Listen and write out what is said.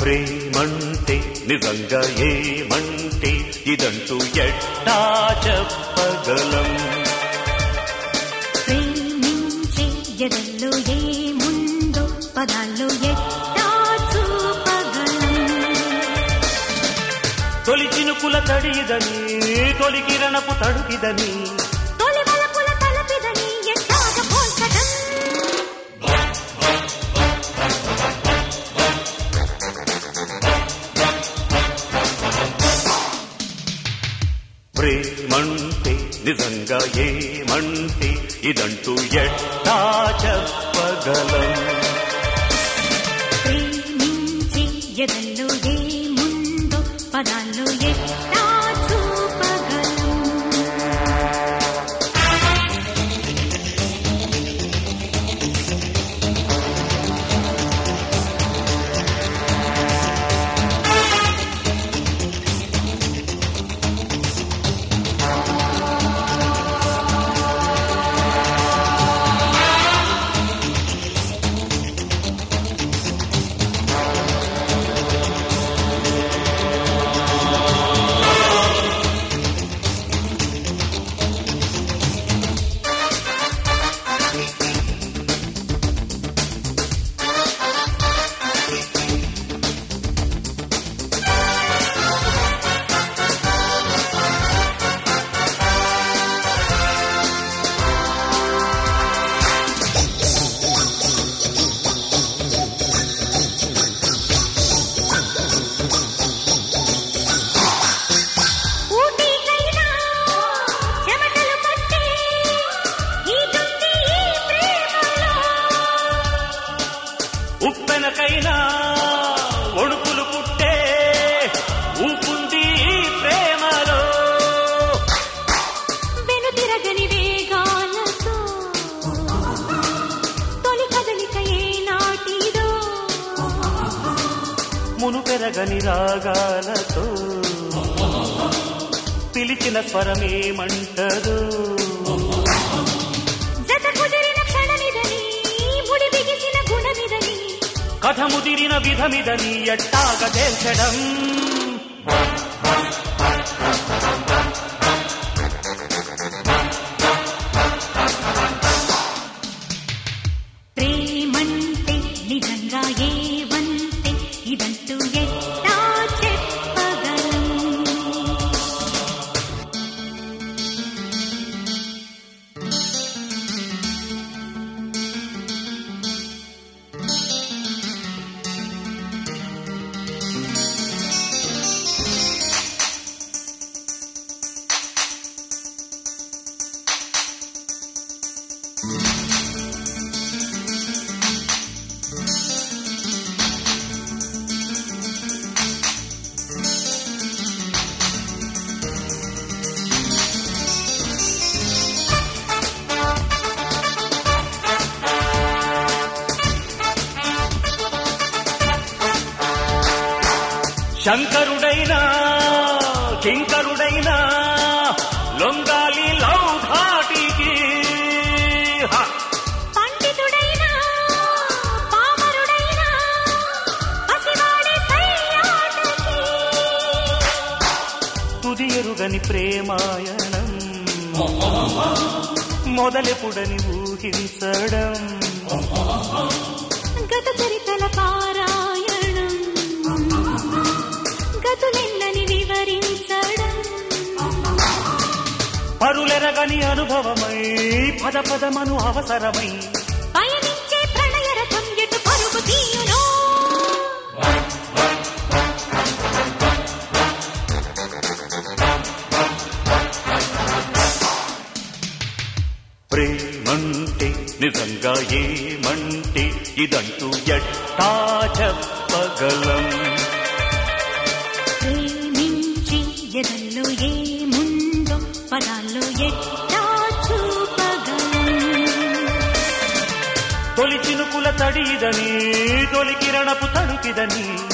ప్రేమంటే నిజంగా ఏమంటే ఇదంటూ ఎట్టా చెప్పగలం ప్రేమించే ఎదల్లో ఏముందో పదాల్లో ఎట్టా చూపగలం తొలి చినుకుల తడిదని తొలి కిరణపు తడుకిదని తొలి వలపుల తలపిదని ఎట్టాగ పోల్చడం ప్రేమంటే నిజంగా ఏమంటే ఇదంటూ ఎట్టా చెప్పగలం ప్రేమించే ఎదల్లో ఏముందో పదాల్లో ఎట్టా చూపగలం ఊటీకైనా చెమటలు పట్టే ఈదుంది ఈ ప్రేమలో ఉప్పెనకైనా ఒడుకులు పుట్టే ఊపుంది ఈ ప్రేమలో వెనుతిరగని వేగాలతో తొలి కదలిక ఏనాటిదో మును పెరగని రాగాలతో పిలిచిన స్వరమేమంటదు జత కుదిరిన క్షణమిదని ముడి బిగిసిన గుణమిదని కథ ముదిరిన విధమిదని ఎట్టాగ తేల్చడం ప్రేమంటే నిజంగా ఏవంటే ఇదంటూ ఎట్టా చెప్పగలం శంకరుడైనా కింకరుడైనా లొంగాలి లౌధాటికి హ! పండితుడైనా పామరుడైనా పసివాడే సయ్యాటకి తుది ఎరుగని ప్రేమాయణం మొదలెపుడని ఊహించడం గత చరితల పారాయణం గతులెన్నని వివరించడం పరులెరగని అనుభవమై పద పదమను అవసరమై పయనించే ప్రణయ రథం ఎటు పరుగు తీయునో ప్రేమంటే నిజంగా ఏమంటే ఇదంటూ ఎట్టా చెప్పగలం ప్రేమించి ఎదల్లో ఏముందో పదాల్లో ఎట్టా చూపగలం తొలి చినుకుల తడిదని తొలి కిరణపు తడుకిదని